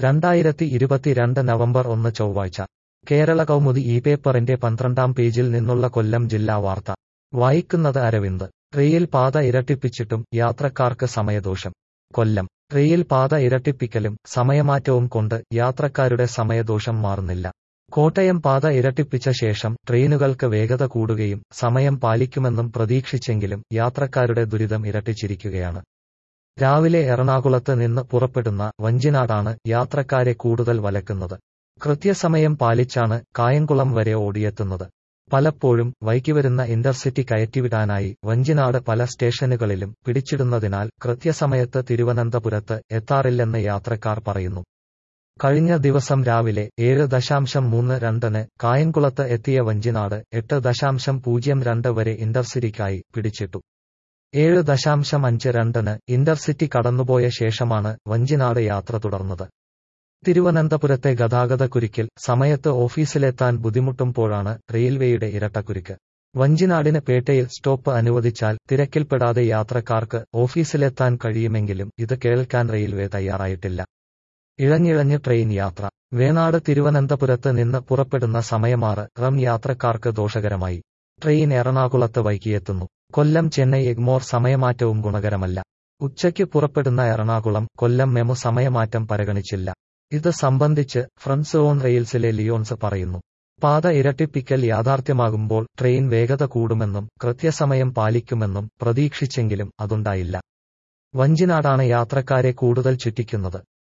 രണ്ടായിരത്തി ഇരുപത്തിരണ്ട് നവംബർ ഒന്ന് ചൊവ്വാഴ്ച കേരള കൗമുദി ഈ പേപ്പറിന്റെ പന്ത്രണ്ടാം പേജിൽ നിന്നുള്ള കൊല്ലം ജില്ലാ വാർത്ത വായിക്കുന്നത് അരവിന്ദ് റെയിൽ പാത ഇരട്ടിപ്പിച്ചിട്ടും യാത്രക്കാർക്ക് സമയദോഷം കൊല്ലം റെയിൽ പാത ഇരട്ടിപ്പിക്കലും സമയമാറ്റവും കൊണ്ട് യാത്രക്കാരുടെ സമയദോഷം മാറുന്നില്ല കോട്ടയം പാത ഇരട്ടിപ്പിച്ച ശേഷം ട്രെയിനുകൾക്ക് വേഗത കൂടുകയും സമയം പാലിക്കുമെന്നും പ്രതീക്ഷിച്ചെങ്കിലും യാത്രക്കാരുടെ ദുരിതം ഇരട്ടിച്ചിരിക്കുകയാണ് രാവിലെ എറണാകുളത്ത് നിന്ന് പുറപ്പെടുന്ന വഞ്ചിനാടാണ് യാത്രക്കാരെ കൂടുതൽ വലക്കുന്നത് കൃത്യസമയം പാലിച്ചാണ് കായംകുളം വരെ ഓടിയെത്തുന്നത് പലപ്പോഴും വൈകിവരുന്ന ഇന്റർസിറ്റി കയറ്റിവിടാനായി വഞ്ചിനാട് പല സ്റ്റേഷനുകളിലും പിടിച്ചിടുന്നതിനാൽ കൃത്യസമയത്ത് തിരുവനന്തപുരത്ത് എത്താറില്ലെന്ന് യാത്രക്കാർ പറയുന്നു കഴിഞ്ഞ ദിവസം രാവിലെ ഏഴ് ദശാംശം മൂന്ന് രണ്ടിന് കായംകുളത്ത് എത്തിയ വഞ്ചിനാട് എട്ട് ദശാംശം പൂജ്യം രണ്ട് വരെ ഇന്റർസിറ്റിക്കായി പിടിച്ചിട്ടു ഏഴ് ദശാംശം അഞ്ച് രണ്ടിന് ഇന്റർസിറ്റി കടന്നുപോയ ശേഷമാണ് വഞ്ചിനാട് യാത്ര തുടർന്നത് തിരുവനന്തപുരത്തെ ഗതാഗതക്കുരുക്കിൽ സമയത്ത് ഓഫീസിലെത്താൻ ബുദ്ധിമുട്ടുമ്പോഴാണ് റെയിൽവേയുടെ ഇരട്ടക്കുരുക്ക് വഞ്ചിനാടിന് പേട്ടയിൽ സ്റ്റോപ്പ് അനുവദിച്ചാൽ തിരക്കിൽപ്പെടാതെ യാത്രക്കാർക്ക് ഓഫീസിലെത്താൻ കഴിയുമെങ്കിലും ഇത് കേൾക്കാൻ റെയിൽവേ തയ്യാറായിട്ടില്ല ഇഴഞ്ഞിഴഞ്ഞ് ട്രെയിൻ യാത്ര വേണാട് തിരുവനന്തപുരത്ത് നിന്ന് പുറപ്പെടുന്ന സമയമാറ് റം യാത്രക്കാർക്ക് ദോഷകരമായി ട്രെയിൻ എറണാകുളത്ത് വൈകിയെത്തുന്നു കൊല്ലം ചെന്നൈ എഗ്മോർ സമയമാറ്റവും ഗുണകരമല്ല ഉച്ചയ്ക്ക് പുറപ്പെടുന്ന എറണാകുളം കൊല്ലം മെമു സമയമാറ്റം പരിഗണിച്ചില്ല ഇത് സംബന്ധിച്ച് ഫ്രണ്ട്സ് ഓൺ റെയിൽസിലെ ലിയോൺസ് പറയുന്നു പാത ഇരട്ടിപ്പിക്കൽ യാഥാർത്ഥ്യമാകുമ്പോൾ ട്രെയിൻ വേഗത കൂടുമെന്നും കൃത്യസമയം പാലിക്കുമെന്നും പ്രതീക്ഷിച്ചെങ്കിലും അതുണ്ടായില്ല വഞ്ചിനാടാണ് യാത്രക്കാരെ കൂടുതൽ ചുറ്റിക്കുന്നത്